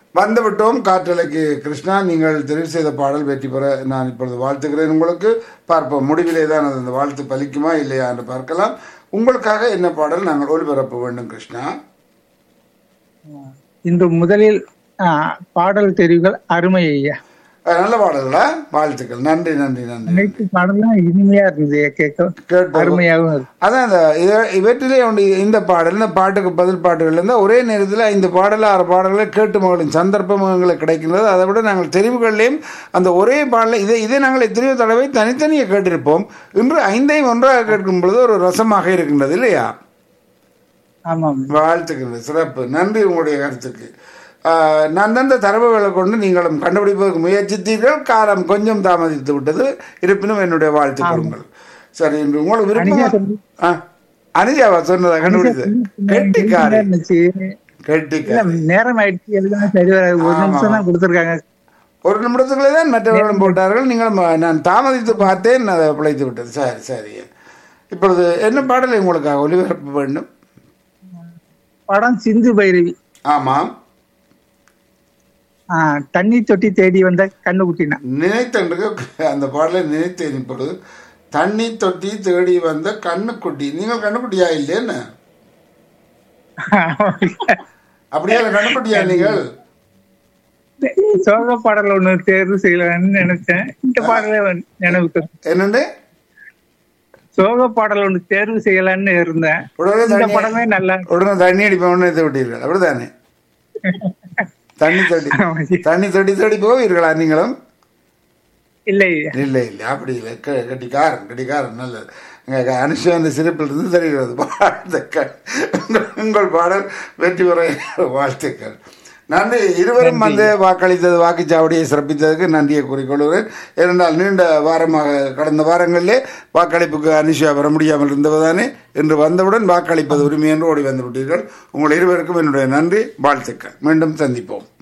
வந்து விட்டோம் காற்றலைக்கு கிருஷ்ணா நீங்கள் தெரிவு செய்த பாடல் வெற்றி பெற நான் இப்பொழுது வாழ்த்துகிறேன் உங்களுக்கு பார்ப்போம் முடிவிலே தான் அது அந்த வாழ்த்து பலிக்குமா இல்லையா என்று பார்க்கலாம் உங்களுக்காக என்ன பாடல் நாங்கள் ஒளிபரப்ப வேண்டும் கிருஷ்ணா இன்று முதலில் ஆ, பாடல் தெரிவுகள் அருமை ஐயா அஹ், நல்ல பாடல்களா வாழ்த்துக்கள் நன்றி நன்றி நன்றி அனைத்து பாடலும் இனிமையா இருந்தது கேட்க கேட்போம் அருமையாகவும் இருக்கு அதான் இந்த இத- இவற்றிலே ஒன்று இந்த பாடல் இந்த பாட்டுக்கு பதில் பாட்டுகள் இருந்தால் ஒரே நேரத்தில் ஐந்து பாடல் ஆறு பாடல்களை கேட்டு மகளின் சந்தர்ப்பம் எங்களுக்கு கிடைக்கின்றது அதை விட நாங்கள் தெரிவுகள்லையும் அந்த ஒரே பாடலை இதை இதை நாங்கள் எத்தனையோ தடவை தனித்தனியாக கேட்டிருப்போம் இன்று ஐந்தையும் ஒன்றாக கேட்கும் பொழுது ஒரு ரசமாக இருக்கின்றது இல்லையா ஆமாம் வாழ்த்துக்கள் சிறப்பு நன்றி உங்களுடைய கருத்துக்கு ஆஹ், நான் தந்த தரவுகளை கொண்டு நீங்களும் கண்டுபிடிப்பதற்கு முயற்சித்தீர்கள் காலம் கொஞ்சம் தாமதித்து விட்டது இருப்பினும் என்னுடைய வாழ்த்துக்கள் உங்களுக்கு சரி இன்று உங்களுக்கு அனிதா விருப்பமா சொல்லி- ஆ, அனிதாவா சொன்னதா கண்டுபிடிச்சது கெட்டிக்காரி இருந்துச்சு இல்ல கெட்டிக்காரி நேரம் ஆயிடுச்சு எல்லாம் சரி வராது ஒரு நிமிஷம் தான் கொடுத்துருக்காங்க ஒரு நிமிடத்துக்குள்ளே தான் மற்றவர்களும் போட்டார்கள் நீங்கள் ம- நான் தாமதித்து பார்த்தேன் அதை பிழைத்து விட்டது சரி சரி இப்பொழுது என்ன பாடலை உங்களுக்காக ஒளிபரப்ப வேண்டும் படம் சிந்து பைரவி ஆமாம் ஆ, தண்ணி தொட்டி தேடி வந்த கண்ணுக்குட்டினா நினைத்தன்றுக்கு அந்த பாடலை நினைத்தேன் இப்பொழுது தண்ணி தொட்டி தேடி வந்த கண்ணுக்குட்டி நீங்கள் கண்ணுக்குட்டியா இல்லையேன்னு அப்படியா இல்லை கண்ணுக்குட்டியா நீங்கள் சோக பாடல் ஒண்ணு தேர்வு செய்யலாம்னு நினைச்சேன் இந்த பாடலே வந்து நினைவுக்கு என்னண்டு சோக பாடல் ஒண்ணு தேர்வு செய்யலாம்னு இருந்தேன் உடனே இந்த தண்ணி படமே நல்லா உடனே தண்ணி அடிப்பவன் நினைத்து விட்டீர்கள் அப்படிதானே தண்ணி தொட்டி தண்ணி தொட்டி தேடி போவீர்களா நீங்களும் இல்லை இல்லை இல்லை அப்படி இல்லை க- கட்டிக்காரன் கட்டிக்காரன் நல்லது எங்க அனுஷா அந்த சிரிப்பில் இருந்து தெரிகிறது வாழ்த்துக்கள் உங்கள் உங்கள் பாடல் வெற்றி பெற வாழ்த்துக்கள் நன்றி இருவரும் வந்து வாக்களித்தது வாக்குச்சாவடியை சிறப்பித்ததுக்கு நன்றியை கூறிக்கொள்கிறேன் ஏனென்றால் நீண்ட வாரமாக கடந்த வாரங்களிலே வாக்களிப்புக்கு அனுஷா வர முடியாமல் இருந்தவதானே இன்று வந்தவுடன் வாக்களிப்பது உரிமை என்று ஓடி வந்து விட்டீர்கள் உங்கள் இருவருக்கும் என்னுடைய நன்றி வாழ்த்துக்கள் மீண்டும் சந்திப்போம்